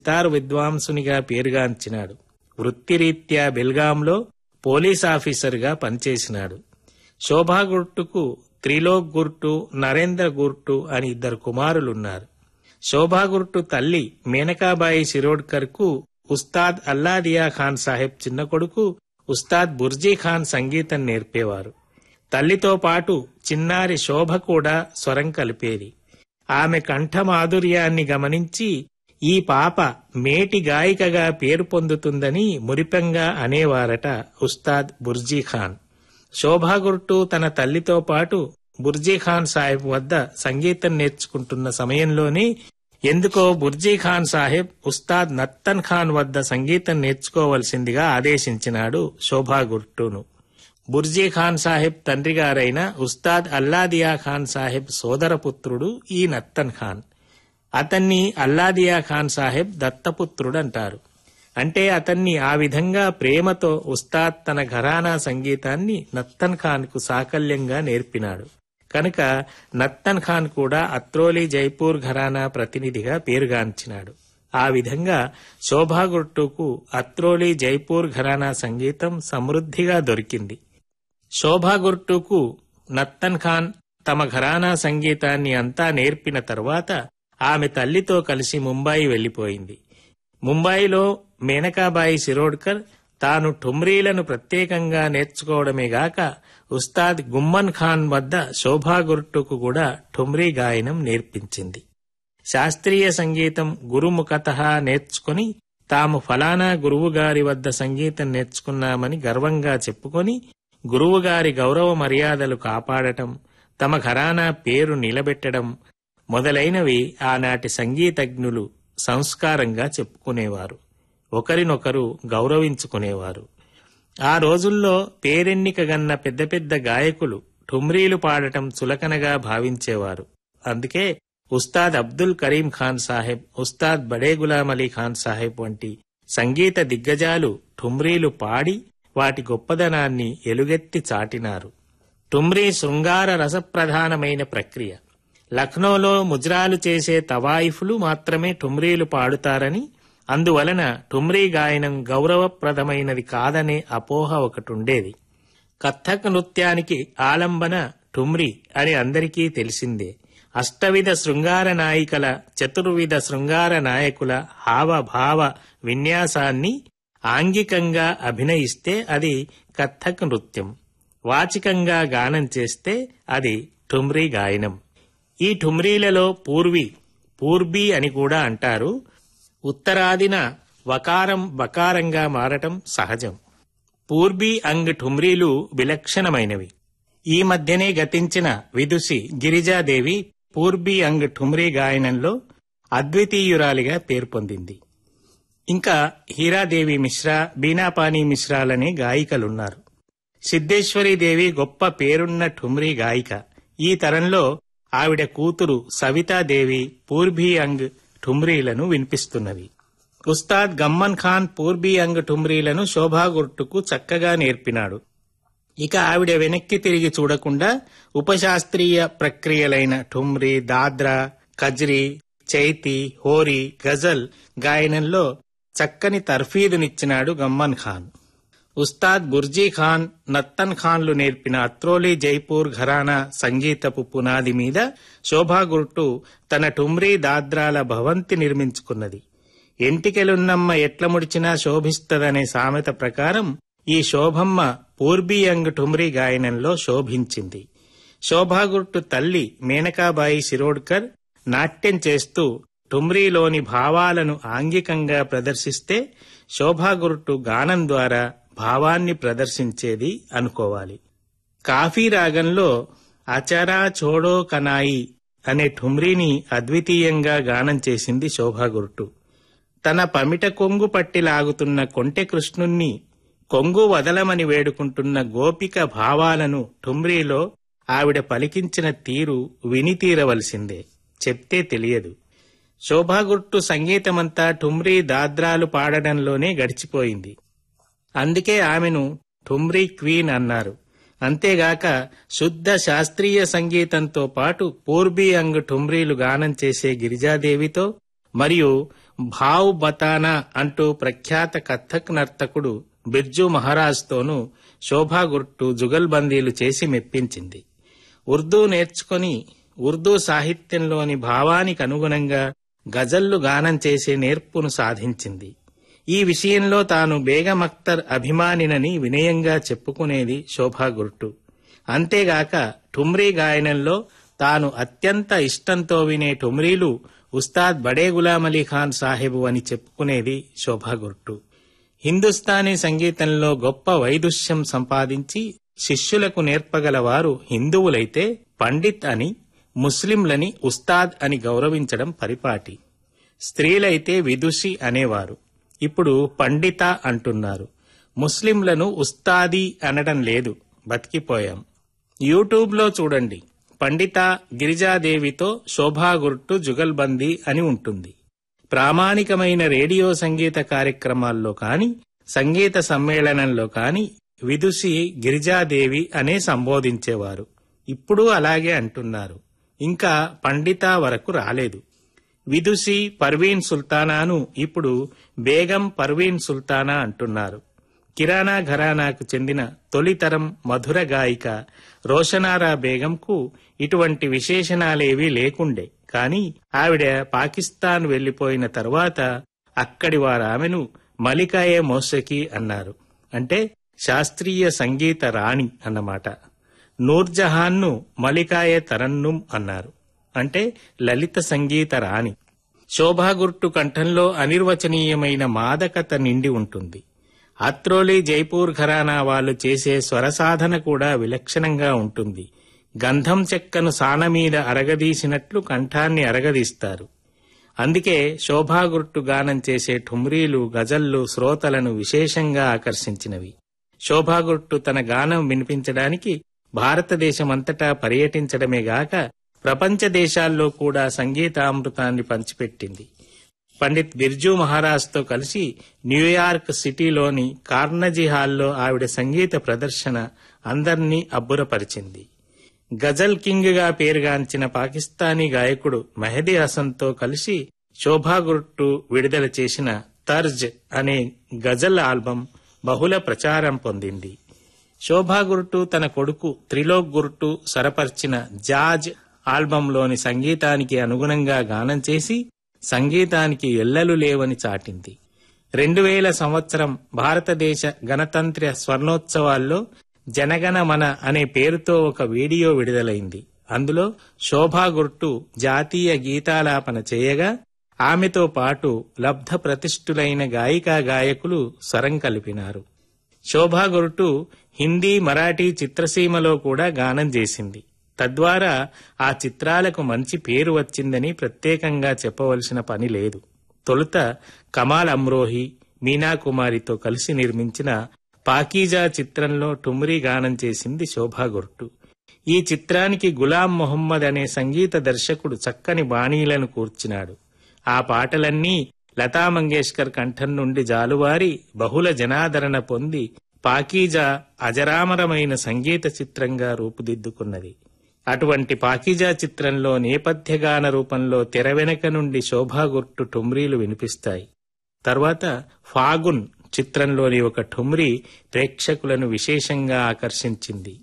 సితార్ విద్వాంసునిగా పేరుగాంచినాడు వృత్తిరీత్యా బెల్గాంలో పోలీస్ ఆఫీసర్గా పనిచేసినాడు శోభా గుర్టుకు త్రిలోక్ గుర్టు నరేంద్ర గుర్టు అని ఇద్దరు కుమారులున్నారు శోభా గుర్టు తల్లి మేనకాబాయి శిరోడ్కర్ కు ఉస్తాద్ అల్లాదియా ఖాన్ సాహెబ్ చిన్న కొడుకు ఉస్తాద్ బుర్జీ ఖాన్ సంగీతం నేర్పేవారు తల్లితో పాటు చిన్నారి శోభ కూడా స్వరం కలిపేది ఆమె కంఠమాధుర్యాన్ని గమనించి ఈ పాప మేటి గాయికగా పేరు పొందుతుందని మురిపెంగా అనేవారట ఉస్తాద్ బుర్జీ ఖాన్ శోభా గుర్టు తన తల్లితో పాటు బుర్జీ ఖాన్ సాహెబ్ వద్ద సంగీతం నేర్చుకుంటున్న సమయంలోనే ఎందుకో బుర్జీ ఖాన్ సాహెబ్ ఉస్తాద్ నత్తన్ ఖాన్ వద్ద సంగీతం నేర్చుకోవలసిందిగా ఆదేశించినాడు శోభా గుర్టును బుర్జీ ఖాన్ సాహెబ్ తండ్రి గారైన ఉస్తాద్ అల్లాదియా ఖాన్ సాహెబ్ సోదరపుత్రుడు ఈ నత్తన్ ఖాన్ అతన్ని అల్లాదియా ఖాన్ సాహెబ్ దత్తపుత్రుడంటారు అంటే అతన్ని ఆ విధంగా ప్రేమతో ఉస్తాద్ తన ఘరానా సంగీతాన్ని నత్తన్ ఖాన్ కు సాకల్యంగా నేర్పినాడు కనుక నత్తన్ ఖాన్ కూడా అత్రోలి జైపూర్ ఘరానా ప్రతినిధిగా పేరుగాంచినాడు ఆ విధంగా శోభా గుర్టుకు అత్రోలి జైపూర్ ఘరానా సంగీతం సమృద్ధిగా దొరికింది శోభా గుర్టుకు నత్తన్ ఖాన్ తమ ఘరానా సంగీతాన్ని అంతా నేర్పిన తరువాత ఆమె తల్లితో కలిసి ముంబాయి వెళ్లిపోయింది ముంబాయిలో మేనకాబాయి శిరోడ్కర్ తాను ఠుమ్రీలను ప్రత్యేకంగా నేర్చుకోవడమే గాక ఉస్తాద్ గుమ్మన్ ఖాన్ వద్ద శోభా గుర్టుకు కూడా ఠుమ్రీ గాయనం నేర్పించింది శాస్త్రీయ సంగీతం గురుముఖత నేర్చుకుని తాము ఫలానా గురువుగారి వద్ద సంగీతం నేర్చుకున్నామని గర్వంగా చెప్పుకొని గురువుగారి గౌరవ మర్యాదలు కాపాడటం తమ ఘరానా పేరు నిలబెట్టడం మొదలైనవి ఆనాటి సంగీతజ్ఞులు సంస్కారంగా చెప్పుకునేవారు ఒకరినొకరు గౌరవించుకునేవారు ఆ రోజుల్లో పేరెన్నికగన్న పెద్ద పెద్ద గాయకులు ఠుమ్రీలు పాడటం చులకనగా భావించేవారు అందుకే ఉస్తాద్ అబ్దుల్ కరీం ఖాన్ సాహెబ్ ఉస్తాద్ బడే గులాం అలీ ఖాన్ సాహెబ్ వంటి సంగీత దిగ్గజాలు ఠుమ్రీలు పాడి వాటి గొప్పదనాన్ని ఎలుగెత్తి చాటినారు ఠుమ్రీ శృంగార రసప్రధానమైన ప్రక్రియ లక్నోలో ముజ్రాలు చేసే తవాయిఫులు మాత్రమే ఠుమ్రీలు పాడుతారని అందువలన ఠుమ్రీ గాయనం గౌరవప్రదమైనది కాదనే అపోహ ఒకటుండేది కథక్ నృత్యానికి ఆలంబన ఠుమ్రీ అని అందరికీ తెలిసిందే అష్టవిధ శృంగార నాయికల చతుర్విధ శృంగార నాయకుల హావభావ విన్యాసాన్ని ఆంగికంగా అభినయిస్తే అది కథక్ నృత్యం వాచికంగా గానం చేస్తే అది ఠుమ్రీ గాయనం ఈ ఠుమ్రీలలో పూర్వి పూర్బీ అని కూడా అంటారు ఉత్తరాదిన వకారం బకారంగా మారటం సహజం పూర్బీ అంగ్ ఠుమ్రీలు విలక్షణమైనవి ఈ మధ్యనే గతించిన విదుషి గిరిజాదేవి పూర్బీ అంగ్ ఠుమ్రీ గాయనంలో అద్వితీయురాలిగా పేరు పొందింది ఇంకా హీరాదేవి మిశ్రా బీనాపానీ మిశ్రాలనే గాయికలున్నారు సిద్ధేశ్వరీదేవి గొప్ప పేరున్న ఠుమ్రీ గాయిక ఈ తరంలో ఆవిడ కూతురు సవితాదేవి పూర్బీ అంగ్ ఠుమ్రీలను వినిపిస్తున్నది ఉస్తాద్ గమ్మన్ ఖాన్ పూర్బీ అంగ్ ఠుమ్రీలను శోభా గుర్టుకు చక్కగా నేర్పినాడు ఇక ఆవిడ వెనక్కి తిరిగి చూడకుండా ఉపశాస్త్రీయ ప్రక్రియలైన ఠుమ్రీ దాద్రా కజ్రీ చైతి హోరీ గజల్ గాయనంలో చక్కని తర్ఫీదునిచ్చినాడు గమ్మన్ ఖాన్ ఉస్తాద్ బుర్జీ ఖాన్ నత్తన్ ఖాన్లు నేర్పిన అత్రోలి జైపూర్ ఘరానా సంగీతపు పునాది మీద శోభా గుర్టు తన ఠుమ్రీ దాద్రాల భవంతి నిర్మించుకున్నది ఎంటికెలున్నమ్మ ఎట్ల ముడిచినా శోభిస్తదనే సామెత ప్రకారం ఈ శోభమ్మ పూర్బీయంగ్ ఠుమ్రీ గాయనంలో శోభించింది శోభాగుర్టు తల్లి మేనకాబాయి శిరోడ్కర్ నాట్యం చేస్తూ ఠుమ్రీలోని భావాలను ఆంగికంగా ప్రదర్శిస్తే శోభాగుర్టు గానం ద్వారా భావాన్ని ప్రదర్శించేది అనుకోవాలి కాఫీ రాగంలో అచరా చోడో కనాయి అనే ఠుమ్రీని అద్వితీయంగా గానం చేసింది శోభాగుర్టు తన పమిట కొంగు పట్టి లాగుతున్న కొంటె కృష్ణుణ్ణి కొంగు వదలమని వేడుకుంటున్న గోపిక భావాలను ఠుమ్రీలో ఆవిడ పలికించిన తీరు విని తీరవలసిందే చెప్తే తెలియదు శోభాగుర్టు సంగీతమంతా ఠుమ్రీ దాద్రాలు పాడడంలోనే గడిచిపోయింది అందుకే ఆమెను ఠుమ్రీ క్వీన్ అన్నారు అంతేగాక శుద్ధ శాస్త్రీయ సంగీతంతో పాటు పూర్బీ అంగ్ ఠుమ్రీలు గానం చేసే గిరిజాదేవితో మరియు భావ్ బతానా అంటూ ప్రఖ్యాత కథక్ నర్తకుడు బిర్జు మహారాజ్తోనూ శోభా గుర్టు జుగల్బందీలు చేసి మెప్పించింది ఉర్దూ నేర్చుకొని ఉర్దూ సాహిత్యంలోని భావానికి అనుగుణంగా గజల్లు గానం చేసే నేర్పును సాధించింది ఈ విషయంలో తాను బేగం అఖ్తర్ అభిమానినని వినయంగా చెప్పుకునేది శోభా గుర్టు అంతేగాక ఠుమ్రీ గాయనంలో తాను అత్యంత ఇష్టంతో వినే ఠుమ్రీలు ఉస్తాద్ బడే గులాం అలీ ఖాన్ సాహెబు అని చెప్పుకునేది శోభా గుర్టు హిందుస్థానీ సంగీతంలో గొప్ప వైదుష్యం సంపాదించి శిష్యులకు నేర్పగలవారు హిందువులైతే పండిత్ అని ముస్లింలని ఉస్తాద్ అని గౌరవించడం పరిపాటి స్త్రీలైతే విదుషి అనేవారు ఇప్పుడు పండిత అంటున్నారు ముస్లింలను ఉస్తాది అనడం లేదు బతికిపోయాం యూట్యూబ్లో చూడండి పండిత గిరిజాదేవితో శోభా గుర్టు జుగల్బందీ అని ఉంటుంది ప్రామాణికమైన రేడియో సంగీత కార్యక్రమాల్లో కాని సంగీత సమ్మేళనంలో కాని విదుషి గిరిజాదేవి అనే సంబోధించేవారు ఇప్పుడు అలాగే అంటున్నారు ఇంకా పండిత వరకు రాలేదు విదుషి పర్వీన్ సుల్తానాను ఇప్పుడు బేగం పర్వీన్ సుల్తానా అంటున్నారు కిరాణా ఘరానాకు చెందిన తొలితరం మధుర గాయిక రోషనారా బేగంకు ఇటువంటి విశేషణాలేవీ లేకుండే కాని ఆవిడ పాకిస్తాన్ వెళ్లిపోయిన తరువాత అక్కడి వారామెను మలికాయే మోసకి అన్నారు అంటే శాస్త్రీయ సంగీత రాణి అన్నమాట నూర్జహాన్ను మలికాయే తరన్నుం అన్నారు అంటే లలిత సంగీత రాణి శోభాగుర్టు కంఠంలో అనిర్వచనీయమైన మాదకత నిండి ఉంటుంది అత్రోలి జైపూర్ ఘరానా వాళ్ళు చేసే స్వరసాధన కూడా విలక్షణంగా ఉంటుంది గంధం చెక్కను సాన మీద అరగదీసినట్లు కంఠాన్ని అరగదీస్తారు అందుకే శోభాగుర్టు గానం చేసే ఠుమ్రీలు గజల్లు శ్రోతలను విశేషంగా ఆకర్షించినవి శోభాగుర్టు తన గానం వినిపించడానికి భారతదేశమంతటా పర్యటించడమే గాక ప్రపంచ దేశాల్లో కూడా సంగీతామృతాన్ని పంచిపెట్టింది పండిత్ బిర్జూ మహారాజ్తో కలిసి న్యూయార్క్ సిటీలోని కార్నజీ హాల్లో ఆవిడ సంగీత ప్రదర్శన అందర్నీ అబ్బురపరిచింది గజల్ కింగ్ గా పేరుగాంచిన పాకిస్తానీ గాయకుడు మెహదీ హసన్తో కలిసి శోభా గుర్టు విడుదల చేసిన తర్జ్ అనే గజల్ ఆల్బం బహుళ ప్రచారం పొందింది శోభా గుర్టు తన కొడుకు త్రిలోక్ గుర్టు సరపర్చిన జాజ్ ఆల్బంలోని సంగీతానికి అనుగుణంగా గానం చేసి సంగీతానికి ఎల్లలు లేవని చాటింది రెండు వేల సంవత్సరం భారతదేశ గణతంత్ర స్వర్ణోత్సవాల్లో జనగణమన అనే పేరుతో ఒక వీడియో విడుదలైంది అందులో శోభా గుర్టు జాతీయ గీతాలాపన చేయగా ఆమెతో పాటు లబ్ధ ప్రతిష్ఠులైన గాయికా గాయకులు స్వరం కలిపినారు శోభా గుర్టు హిందీ మరాఠీ చిత్రసీమలో కూడా గానం చేసింది తద్వారా ఆ చిత్రాలకు మంచి పేరు వచ్చిందని ప్రత్యేకంగా చెప్పవలసిన పని లేదు తొలుత కమాల్ అమ్రోహి మీనాకుమారితో కలిసి నిర్మించిన పాకీజా చిత్రంలో ఠుమ్రీ గానం చేసింది శోభా గుర్టు ఈ చిత్రానికి గులాం మొహమ్మద్ అనే సంగీత దర్శకుడు చక్కని బాణీలను కూర్చినాడు ఆ పాటలన్నీ లతా మంగేష్కర్ కంఠం నుండి జాలువారి బహుళ జనాదరణ పొంది పాకీజా అజరామరమైన సంగీత చిత్రంగా రూపుదిద్దుకున్నది అటువంటి పాకీజా చిత్రంలో నేపథ్యగాన రూపంలో తెర వెనక నుండి శోభా గుర్టు ఠుమ్రీలు వినిపిస్తాయి తర్వాత ఫాగున్ చిత్రంలోని ఒక ఠుమ్రీ ప్రేక్షకులను విశేషంగా ఆకర్షించింది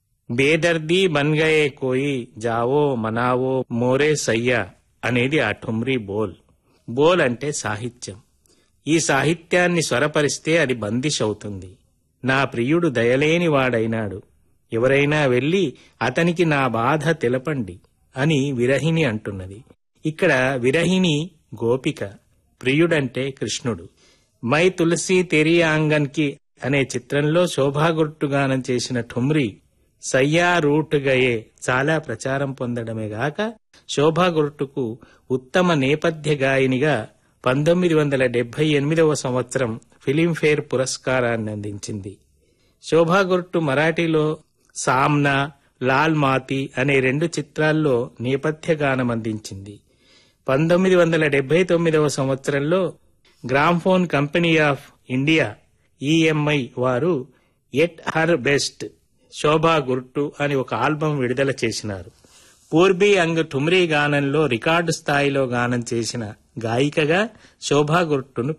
బేదర్దీ బన్గయే కోయి జావో మనావో మోరే సయ్యా అనేది ఆ ఠుమ్రీ బోల్ బోల్ అంటే సాహిత్యం ఈ సాహిత్యాన్ని స్వరపరిస్తే అది బందిష్ అవుతుంది నా ప్రియుడు దయలేని వాడైనాడు ఎవరైనా వెళ్ళి అతనికి నా బాధ తెలపండి అని విరహిణి అంటున్నది ఇక్కడ విరహిణి గోపిక ప్రియుడంటే కృష్ణుడు మై తులసి తెరి ఆంగన్కి అనే చిత్రంలో శోభాగుర్టు గానం చేసిన ఠుమ్రీ సయ్యా రూట్ గయే చాలా ప్రచారం పొందడమే గాక శోభాగుర్టుకు ఉత్తమ నేపథ్య గాయనిగా పంతొమ్మిది వందల డెబ్బై ఎనిమిదవ సంవత్సరం ఫిలింఫేర్ పురస్కారాన్ని అందించింది శోభాగుర్టు మరాఠీలో సామ్నా లాల్ మాతి అనే రెండు చిత్రాల్లో నేపథ్య గానం అందించింది పంతొమ్మిది వందల డెబ్బై తొమ్మిదవ సంవత్సరంలో gramophone company of India EMI వారు at her best Shobha Gurtu అని ఒక ఆల్బం విడుదల చేసినారు పూర్బీ అంగ్ ఠుమ్రీ గానంలో రికార్డు స్థాయిలో గానం చేసిన గాయికగా శోభా గుర్టును